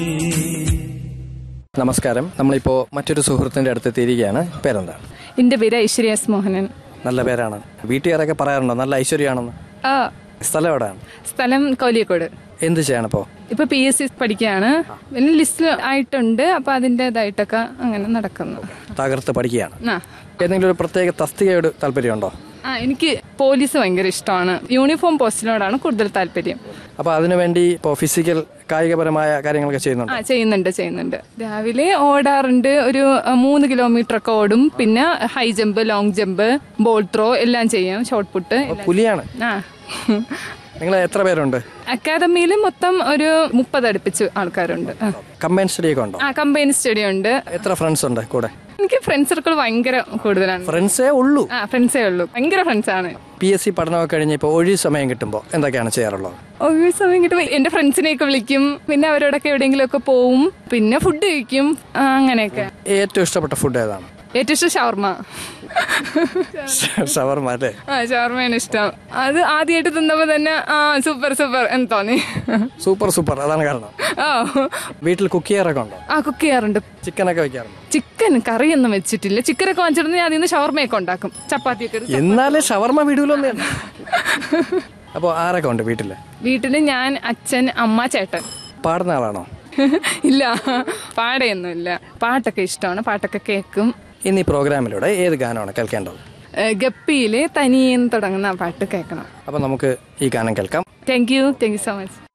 നമസ്കാരം നമ്മളിപ്പോൾ മറ്റൊരു സുഹൃത്തിൻ്റെ അടുത്ത് എത്തിയിരിക്കുകയാണ് പേരെന്താണ് എൻ്റെ പേര് ഐശ്വര്യ എസ് മോഹനൻ നല്ല പേരാണ് വീട്ടുകാരൊക്കെ പറയാറുണ്ടോ നല്ല ഐശ്വര്യമാണെന്ന് ആ സ്ഥലം എവിടെയാണ് സ്ഥലം കോലിയക്കോട് എന്ത് ചെയ്യണിപ്പോൾ ഇപ്പൊ പി എസ് സി പഠിക്കുകയാണ് പിന്നെ ലിസ്റ്റ് ആയിട്ടുണ്ട് അപ്പൊ അതിൻ്റെതായിട്ടൊക്കെ അങ്ങനെ നടക്കുന്നു തകർത്ത് പഠിക്കുകയാണ് ആ ഏതെങ്കിലും ഒരു പ്രത്യേക തസ്തികയോട് താല്പര്യമുണ്ടോ ആ എനിക്ക് പോലീസ് ഭയങ്കര ഇഷ്ടമാണ് യൂണിഫോം പോസ്റ്റിനോടാണ് കൂടുതൽ താല്പര്യം അപ്പോൾ അതിനുവേണ്ടി ഇപ്പോൾ ഫിസിക്കൽ കായികപരമായ കാര്യങ്ങളൊക്കെ ചെയ്യുന്നുണ്ട് ആ ചെയ്യുന്നുണ്ട് ചെയ്യുന്നുണ്ട് രാവിലെ ഓടാറുണ്ട് ഒരു ആ, മൂന്ന് കിലോമീറ്റർ ഒക്കെ ഓടും പിന്നെ high jump long jump ball throw എല്ലാം ചെയ്യും ഷോർട്ട് പുട്ട് എല്ലാം. പുലിയാണ് ആ നിങ്ങൾ എത്ര പേരുണ്ട് അക്കാദമിയിൽ മൊത്തം ഒരു മുപ്പത് അടുപ്പിച്ച് ആൾക്കാരുണ്ട് ആ. കമ്പൈൻ സ്റ്റഡിയൊക്കെ ഉണ്ടോ ആ കമ്പൈൻ സ്റ്റഡി ഉണ്ട് എത്ര ഫ്രണ്ട്സ് ഉണ്ട് കൂടെ എനിക്ക് ഫ്രണ്ട് സർക്കിൾ ഭയങ്കര കൂടുതലാണ് ഫ്രണ്ട്സേ ഉള്ളൂ ആ ഫ്രണ്ട്സേ ഉള്ളൂ ഭയങ്കര ഫ്രണ്ട്സ് ആണ് പി എസ് സി പഠനമൊക്കെ കഴിഞ്ഞ് ഇപ്പോൾ ഒഴിവ് സമയം കിട്ടുമ്പോൾ എന്തൊക്കെയാണ് ചെയ്യാറുള്ളത് ഒഴിവ് സമയം കിട്ടുമ്പോൾ എന്റെ ഫ്രണ്ട്സിനെയൊക്കെ വിളിക്കും പിന്നെ അവരോടൊക്കെ എവിടെയെങ്കിലും ഒക്കെ പോവും പിന്നെ ഫുഡ് കഴിക്കും ആ, അങ്ങനെയൊക്കെ ഏറ്റവും ഇഷ്ടപ്പെട്ട ഫുഡ് ഏതാണ് ഏറ്റവും ഇഷ്ടം ഷവർമ ഷവർമ അല്ലേ ആ ഷവർമയാണ് ഇഷ്ടം അത് ആദ്യമായിട്ട് തിന്നപ്പോ തന്നെ ആ സൂപ്പർ സൂപ്പർ എന്ന് തോന്നി സൂപ്പർ സൂപ്പർ അതാണ് കാരണം ഓ വീട്ടിൽ കുക്ക് ചെയ്യാറൊക്കെ ഉണ്ടോ ആ കുക്ക് ചെയ്യാറുണ്ട് ചിക്കനൊക്കെ വെക്കാറുണ്ട് ചിക്കൻ കറിയൊന്നും വെച്ചിട്ടില്ല ചിക്കനൊക്കെ വാങ്ങിച്ചിരുന്നെങ്കിൽ അതിൽ നിന്ന് ഷവർമയൊക്കെ ഉണ്ടാക്കും ചപ്പാത്തിയൊക്കെ ഇട്ട്. എന്നാലേ ഷവർമ വീടുകളൊന്നും അപ്പോൾ ആരൊക്കെ ഉണ്ട് വീട്ടിൽ വീട്ടില് ഞാൻ അച്ഛൻ അമ്മ ചേട്ടൻ പാടുന്ന ആളാണോ ഇല്ല പാടയൊന്നുമില്ല പാട്ടൊക്കെ ഇഷ്ടമാണ് പാട്ടൊക്കെ കേൾക്കും ഇന്ന് ഈ പ്രോഗ്രാമിലൂടെ ഏത് ഗാനമാണ് കേൾക്കേണ്ടത് ഏഹ് ഗപ്പിയിലെ തനിയെന്ന് തുടങ്ങുന്ന ആ പാട്ട് കേൾക്കണം അപ്പോൾ നമുക്ക് ഈ ഗാനം കേൾക്കാം thank you thank you so much